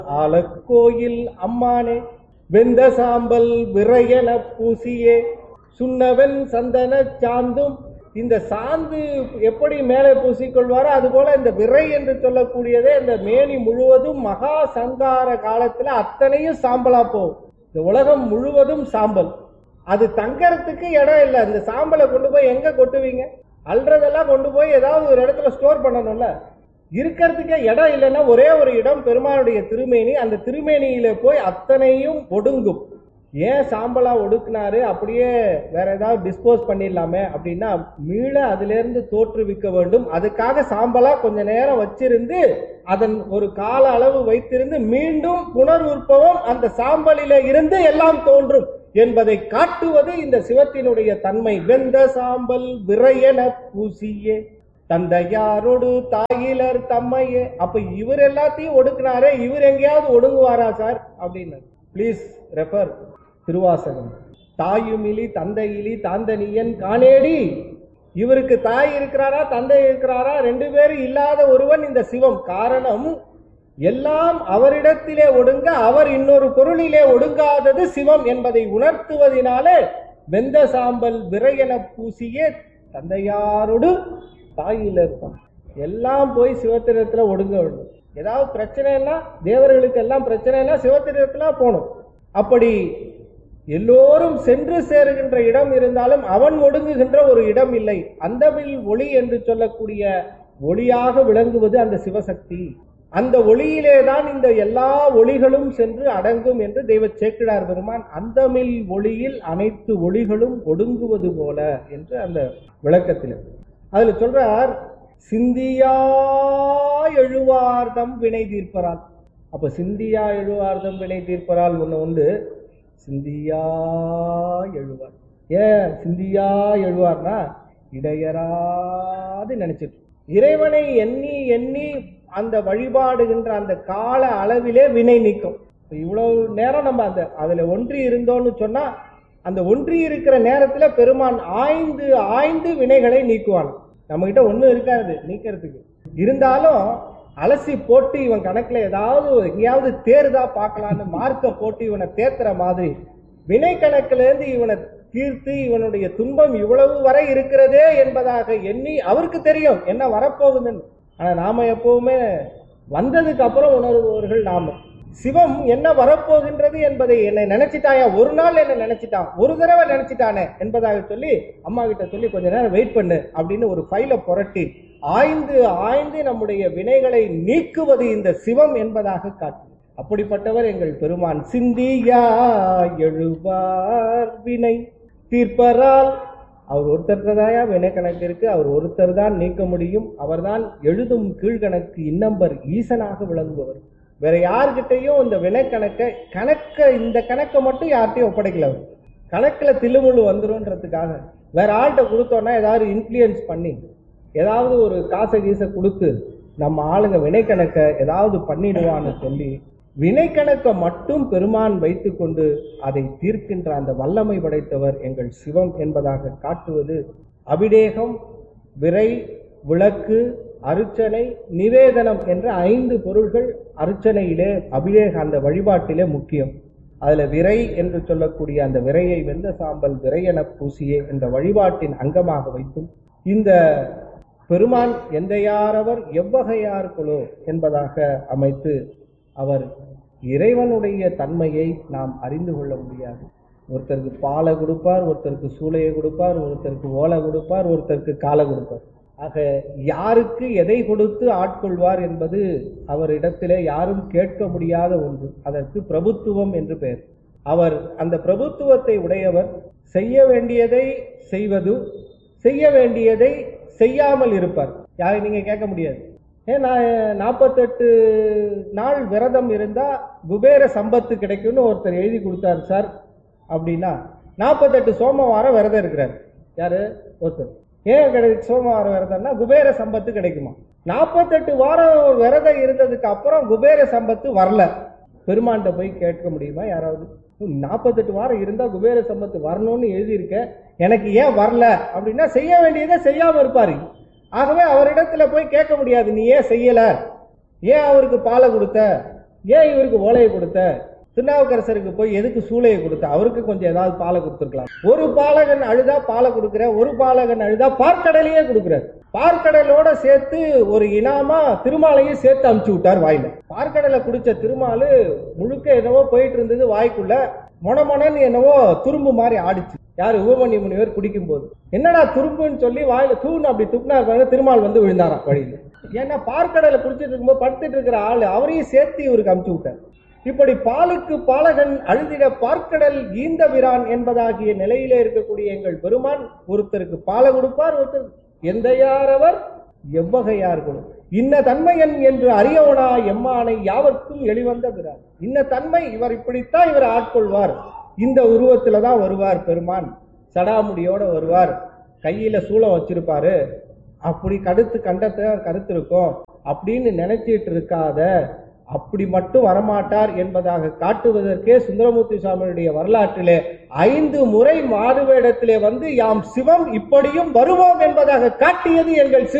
ஆலக்கோயில் அம்மானே வெந்த சாம்பல் விரையன பூசியே சுண்ணவன் சந்தன சாந்தும் இந்த சாந்து எப்படி மேலே பூசிக்கொள்வாரோ அதுபோல இந்த விரை என்று சொல்லக்கூடியதே இந்த மேனி முழுவதும் மகா சங்கார காலத்துல அத்தனையும் சாம்பலா போகும் இந்த உலகம் முழுவதும் சாம்பல் அது தங்கறதுக்கு இடம் இல்லை இந்த சாம்பலை கொண்டு போய் எங்க கொட்டுவீங்க அல்றதெல்லாம் கொண்டு போய் ஏதாவது ஒரு இடத்துல ஸ்டோர் பண்ணணும்ல இருக்கிறதுக்கே இடம் இல்லைன்னா ஒரே ஒரு இடம் பெருமானுடைய திருமேனி அந்த திருமேனியில போய் அத்தனையும் ஒடுங்கும் ஏன் சாம்பலா ஒடுக்குனாரு அப்படியே வேற ஏதாவது டிஸ்போஸ் பண்ணிடலாமே அப்படின்னா மீள அதுல இருந்து தோற்றுவிக்க வேண்டும் அதுக்காக சாம்பலா கொஞ்ச நேரம் வச்சிருந்து அதன் ஒரு கால அளவு வைத்திருந்து மீண்டும் புனர்வுற்பவம் அந்த சாம்பலில இருந்து எல்லாம் தோன்றும் என்பதை காட்டுவது இந்த சிவத்தினுடைய தன்மை வெந்த சாம்பல் விரையன பூசியே தந்தையாரோடு தாயிலர் தம்மையே அப்ப இவர் எல்லாத்தையும் ஒடுக்குனாரே இவர் எங்கேயாவது ஒடுங்குவாரா சார் அப்படின்னு ப்ளீஸ் ரெஃபர் திருவாசகம் தாயுமிலி தந்தையிலி தாந்தனியன் காணேடி இவருக்கு தாய் இருக்கிறாரா தந்தை இருக்கிறாரா ரெண்டு பேரும் இல்லாத ஒருவன் இந்த சிவம் காரணம் எல்லாம் அவரிடத்திலே ஒடுங்க அவர் இன்னொரு பொருளிலே ஒடுங்காதது சிவம் என்பதை உணர்த்துவதினாலே வெந்த சாம்பல் விரையென பூசியே தந்தையாரோடு தாயில் இருப்பான் எல்லாம் போய் சிவத்திரத்துல ஒடுங்க வேண்டும் ஏதாவது பிரச்சனைன்னா தேவர்களுக்கு எல்லாம் பிரச்சனைனா சிவத்திரத்துல போகணும் அப்படி எல்லோரும் சென்று சேருகின்ற இடம் இருந்தாலும் அவன் ஒடுங்குகின்ற ஒரு இடம் இல்லை அந்தமில் ஒளி என்று சொல்லக்கூடிய ஒளியாக விளங்குவது அந்த சிவசக்தி அந்த ஒளியிலே தான் இந்த எல்லா ஒளிகளும் சென்று அடங்கும் என்று தெய்வ சேக்கிடார் பெருமான் அந்தமில் ஒளியில் அனைத்து ஒளிகளும் ஒடுங்குவது போல என்று அந்த விளக்கத்தில் அதுல சொல்றார் சிந்தியா எழுவார்தம் வினை தீர்ப்பரால் அப்ப சிந்தியா எழுவார்தம் வினை தீர்ப்பரால் ஒண்ணு உண்டு சிந்தியா எழுவார் ஏன் சிந்தியா எழுவார்னா இடையராது நினைச்சிட்டு இறைவனை எண்ணி எண்ணி அந்த வழிபாடுகின்ற அந்த கால அளவிலே வினை நீக்கும் இப்ப இவ்வளவு நேரம் நம்ம அந்த அதுல ஒன்றி இருந்தோம்னு சொன்னா அந்த ஒன்றி இருக்கிற நேரத்துல பெருமான் ஆய்ந்து ஆய்ந்து வினைகளை நீக்குவான் நம்ம கிட்ட ஒண்ணும் இருக்காது நீக்கிறதுக்கு இருந்தாலும் அலசி போட்டு இவன் கணக்குல ஏதாவது எங்கேயாவது தேர்தா பார்க்கலான்னு மார்க்க போட்டு இவனை தேத்துற மாதிரி வினை கணக்குல இருந்து இவனை தீர்த்து இவனுடைய துன்பம் இவ்வளவு வரை இருக்கிறதே என்பதாக எண்ணி அவருக்கு தெரியும் என்ன வரப்போகுதுன்னு ஆனா நாம எப்பவுமே வந்ததுக்கு அப்புறம் உணர்பவர்கள் நாம சிவம் என்ன வரப்போகின்றது என்பதை என்னை நினைச்சிட்டாயா ஒரு நாள் என்ன நினைச்சிட்டான் ஒரு தடவை நினைச்சிட்டானே என்பதாக சொல்லி அம்மா கிட்ட சொல்லி கொஞ்ச நேரம் வெயிட் பண்ணு அப்படின்னு ஒரு ஃபைலை புரட்டி ஆய்ந்து ஆய்ந்து நம்முடைய வினைகளை நீக்குவது இந்த சிவம் என்பதாக காட்டு அப்படிப்பட்டவர் எங்கள் பெருமான் சிந்தியா எழுவார் வினை தீர்ப்பரால் அவர் ஒருத்தர் தாயா வினை கணக்கு இருக்கு அவர் ஒருத்தர் தான் நீக்க முடியும் அவர்தான் எழுதும் கீழ்கணக்கு இன்னம்பர் ஈசனாக விளங்குபவர் வேற யார்கிட்டையும் இந்த வினை கணக்கை கணக்க இந்த கணக்கை மட்டும் யார்கிட்டையும் ஒப்படைக்கல அவர் கணக்குல தில்லுமுள்ளு வந்துரும்ன்றதுக்காக வேற ஆள்கிட்ட கொடுத்தோன்னா ஏதாவது இன்ஃப்ளூயன்ஸ் பண்ணி ஏதாவது ஒரு காசை கீசை கொடுத்து நம்ம ஆளுங்க வினை கணக்கை ஏதாவது பண்ணிடுவான்னு சொல்லி வினை கணக்கை மட்டும் பெருமான் வைத்துக்கொண்டு அதை தீர்க்கின்ற அந்த வல்லமை படைத்தவர் எங்கள் சிவம் என்பதாக காட்டுவது அபிடேகம் விரை விளக்கு அர்ச்சனை நிவேதனம் என்ற ஐந்து பொருள்கள் அர்ச்சனையிலே அபிஷேக அந்த வழிபாட்டிலே முக்கியம் அதுல விரை என்று சொல்லக்கூடிய அந்த விரையை வெந்த சாம்பல் விரையென பூசியே என்ற வழிபாட்டின் அங்கமாக வைத்தும் இந்த பெருமான் எந்தையாரவர் எவ்வகையார்களோ என்பதாக அமைத்து அவர் இறைவனுடைய தன்மையை நாம் அறிந்து கொள்ள முடியாது ஒருத்தருக்கு பாலை கொடுப்பார் ஒருத்தருக்கு சூளையை கொடுப்பார் ஒருத்தருக்கு ஓலை கொடுப்பார் ஒருத்தருக்கு காலை கொடுப்பார் ஆக யாருக்கு எதை கொடுத்து ஆட்கொள்வார் என்பது அவரிடத்திலே யாரும் கேட்க முடியாத ஒன்று அதற்கு பிரபுத்துவம் என்று பெயர் அவர் அந்த பிரபுத்துவத்தை உடையவர் செய்ய வேண்டியதை செய்வது செய்ய வேண்டியதை செய்யாமல் இருப்பார் யாரை நீங்க கேட்க முடியாது ஏன் நான் நாற்பத்தெட்டு நாள் விரதம் இருந்தா குபேர சம்பத்து கிடைக்கும்னு ஒருத்தர் எழுதி கொடுத்தாரு சார் அப்படின்னா நாற்பத்தெட்டு சோமவாரம் விரதம் இருக்கிறார் யாரு ஒருத்தர் ஏன் கிடை சோமவாரம் விரதம்னா குபேர சம்பத்து கிடைக்குமா நாற்பத்தெட்டு வாரம் விரதம் இருந்ததுக்கு அப்புறம் குபேர சம்பத்து வரல பெருமான்கிட்ட போய் கேட்க முடியுமா யாராவது நாற்பத்தெட்டு வாரம் இருந்தா குபேர சம்பத்து வரணும்னு எழுதியிருக்க எனக்கு ஏன் வரல அப்படின்னா செய்ய வேண்டியதை செய்யாம இருப்பாரு ஆகவே அவரிடத்துல போய் கேட்க முடியாது நீ ஏன் செய்யல ஏன் அவருக்கு பாலை கொடுத்த ஏன் இவருக்கு ஓலையை கொடுத்த திருநாவுக்கரசருக்கு போய் எதுக்கு சூளையை கொடுத்த அவருக்கு கொஞ்சம் ஏதாவது பாலை கொடுத்துருக்கலாம் ஒரு பாலகன் அழுதா பாலை கொடுக்குற ஒரு பாலகன் அழுதா பார்க்கடலையே கொடுக்குறாரு பார்க்கடலோட சேர்த்து ஒரு இனாமா திருமாலையும் சேர்த்து அமுச்சு விட்டார் வாயில பார்க்கடலை குடிச்ச திருமாலு முழுக்க என்னவோ போயிட்டு இருந்தது வாய்க்குள்ள மொனமொனன்னு என்னவோ துரும்பு மாதிரி ஆடிச்சு யாரு உபமணி முனிவர் குடிக்கும் போது என்னடா துரும்புன்னு சொல்லி வாயில தூண் அப்படி துப்புனார் பாருங்க திருமால் வந்து விழுந்தாராம் வழியில ஏன்னா பார்க்கடலை குடிச்சிட்டு இருக்கும்போது படுத்துட்டு இருக்கிற ஆளு அவரையும் சேர்த்து இவருக்கு அமுச்சு விட்டார் இப்படி பாலுக்கு பாலகன் அழுதிட பார்க்கடல் ஈந்த விரான் என்பதாகிய நிலையிலே இருக்கக்கூடிய எங்கள் பெருமான் ஒருத்தருக்கு பாலை கொடுப்பார் ஒருத்தர் எந்த யாரவர் எவ்வகையார் கொடு இன்ன தன்மையன் என்று அறியவனா எம்மானை யாவர்க்கும் எளிவந்த பிறார் இன்ன தன்மை இவர் இப்படித்தான் இவர் ஆட்கொள்வார் இந்த உருவத்துல தான் வருவார் பெருமான் சடாமுடியோட வருவார் கையில சூளம் வச்சிருப்பாரு அப்படி கடுத்து கண்டத்தை கருத்து இருக்கும் அப்படின்னு நினைச்சிட்டு இருக்காத அப்படி மட்டும் வரமாட்டார் என்பதாக காட்டுவதற்கே சுந்தரமூர்த்தி சுவாமியுடைய வரலாற்றிலே ஐந்து முறை மாறுவேடத்திலே வந்து யாம் சிவம் இப்படியும் வருவோம் என்பதாக காட்டியது எங்கள் சிவ